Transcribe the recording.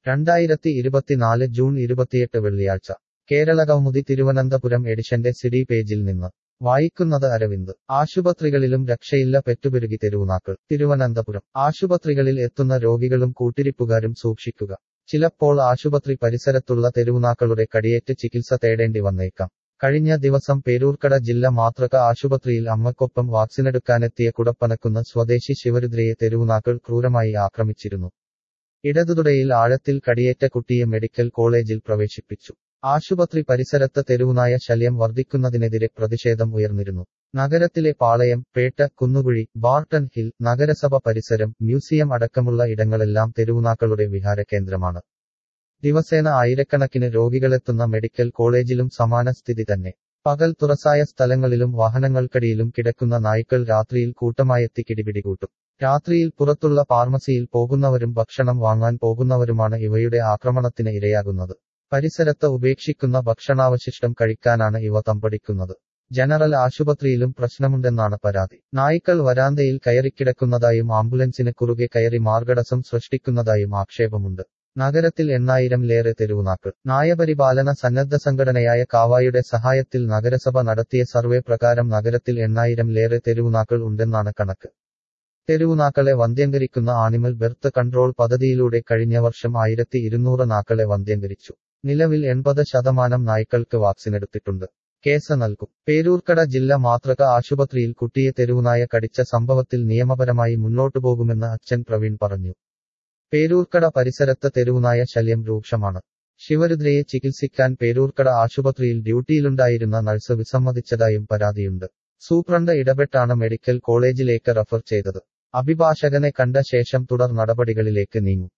രണ്ടായിരത്തി ഇരുപത്തിനാല് ജൂൺ ഇരുപത്തിയെട്ട് വെള്ളിയാഴ്ച കേരള കൗമുദി തിരുവനന്തപുരം എഡിഷന്റെ സിഡി പേജിൽ നിന്ന് വായിക്കുന്നത് അരവിന്ദ് ആശുപത്രികളിലും രക്ഷയില്ല പെറ്റുപെരുകി തെരുവുനാക്കൾ തിരുവനന്തപുരം ആശുപത്രികളിൽ എത്തുന്ന രോഗികളും കൂട്ടിരിപ്പുകാരും സൂക്ഷിക്കുക ചിലപ്പോൾ ആശുപത്രി പരിസരത്തുള്ള തെരുവുനാക്കളുടെ കടിയേറ്റ് ചികിത്സ തേടേണ്ടി വന്നേക്കാം കഴിഞ്ഞ ദിവസം പേരൂർക്കട ജില്ല മാതൃക ആശുപത്രിയിൽ അമ്മക്കൊപ്പം വാക്സിനെടുക്കാനെത്തിയ കുടപ്പനക്കുന്ന സ്വദേശി ശിവരുദ്രയെ തെരുവുനാക്കൾ ക്രൂരമായി ആക്രമിച്ചിരുന്നു ഇടതുതുടയിൽ ആഴത്തിൽ കടിയേറ്റ കുട്ടിയെ മെഡിക്കൽ കോളേജിൽ പ്രവേശിപ്പിച്ചു ആശുപത്രി പരിസരത്ത് തെരുവുനായ ശല്യം വർദ്ധിക്കുന്നതിനെതിരെ പ്രതിഷേധം ഉയർന്നിരുന്നു നഗരത്തിലെ പാളയം പേട്ട കുന്നുകുഴി ബാർട്ടൺ ഹിൽ നഗരസഭ പരിസരം മ്യൂസിയം അടക്കമുള്ള ഇടങ്ങളെല്ലാം തെരുവുനാക്കളുടെ വിഹാരകേന്ദ്രമാണ് ദിവസേന ആയിരക്കണക്കിന് രോഗികളെത്തുന്ന മെഡിക്കൽ കോളേജിലും സമാന സ്ഥിതി തന്നെ പകൽ തുറസായ സ്ഥലങ്ങളിലും വാഹനങ്ങൾക്കടിയിലും കിടക്കുന്ന നായ്ക്കൾ രാത്രിയിൽ കൂട്ടമായെത്തി കിടിപിടികൂട്ടും രാത്രിയിൽ പുറത്തുള്ള ഫാർമസിയിൽ പോകുന്നവരും ഭക്ഷണം വാങ്ങാൻ പോകുന്നവരുമാണ് ഇവയുടെ ആക്രമണത്തിന് ഇരയാകുന്നത് പരിസരത്ത് ഉപേക്ഷിക്കുന്ന ഭക്ഷണാവശിഷ്ടം കഴിക്കാനാണ് ഇവ തമ്പടിക്കുന്നത് ജനറൽ ആശുപത്രിയിലും പ്രശ്നമുണ്ടെന്നാണ് പരാതി നായ്ക്കൾ വരാന്തയിൽ കയറിക്കിടക്കുന്നതായും ആംബുലൻസിന് കുറുകെ കയറി മാർഗടസം സൃഷ്ടിക്കുന്നതായും ആക്ഷേപമുണ്ട് നഗരത്തിൽ എണ്ണായിരംലേറെ തെരുവുനാക്കൾ നായപരിപാലന സന്നദ്ധ സംഘടനയായ കാവായുടെ സഹായത്തിൽ നഗരസഭ നടത്തിയ സർവേ പ്രകാരം നഗരത്തിൽ എണ്ണായിരംലേറെ തെരുവുനാക്കൾ ഉണ്ടെന്നാണ് കണക്ക് തെരുവുനാക്കളെ വന്ധ്യംകരിക്കുന്ന ആനിമൽ ബെർത്ത് കൺട്രോൾ പദ്ധതിയിലൂടെ കഴിഞ്ഞ വർഷം ആയിരത്തി ഇരുന്നൂറ് നാക്കളെ വന്ധ്യംകരിച്ചു നിലവിൽ എൺപത് ശതമാനം നായ്ക്കൾക്ക് വാക്സിനെടുത്തിട്ടുണ്ട് കേസ് നൽകും പേരൂർക്കട ജില്ല മാതൃക ആശുപത്രിയിൽ കുട്ടിയെ തെരുവുനായ കടിച്ച സംഭവത്തിൽ നിയമപരമായി മുന്നോട്ടു പോകുമെന്ന് അച്ഛൻ പ്രവീൺ പറഞ്ഞു പേരൂർക്കട പരിസരത്ത് തെരുവുനായ ശല്യം രൂക്ഷമാണ് ശിവരുദ്രയെ ചികിത്സിക്കാൻ പേരൂർക്കട ആശുപത്രിയിൽ ഡ്യൂട്ടിയിലുണ്ടായിരുന്ന നഴ്സ് വിസമ്മതിച്ചതായും പരാതിയുണ്ട് സൂപ്രണ്ട് ഇടപെട്ടാണ് മെഡിക്കൽ കോളേജിലേക്ക് റഫർ ചെയ്തത് അഭിഭാഷകനെ കണ്ട ശേഷം തുടർ നടപടികളിലേക്ക് നീങ്ങും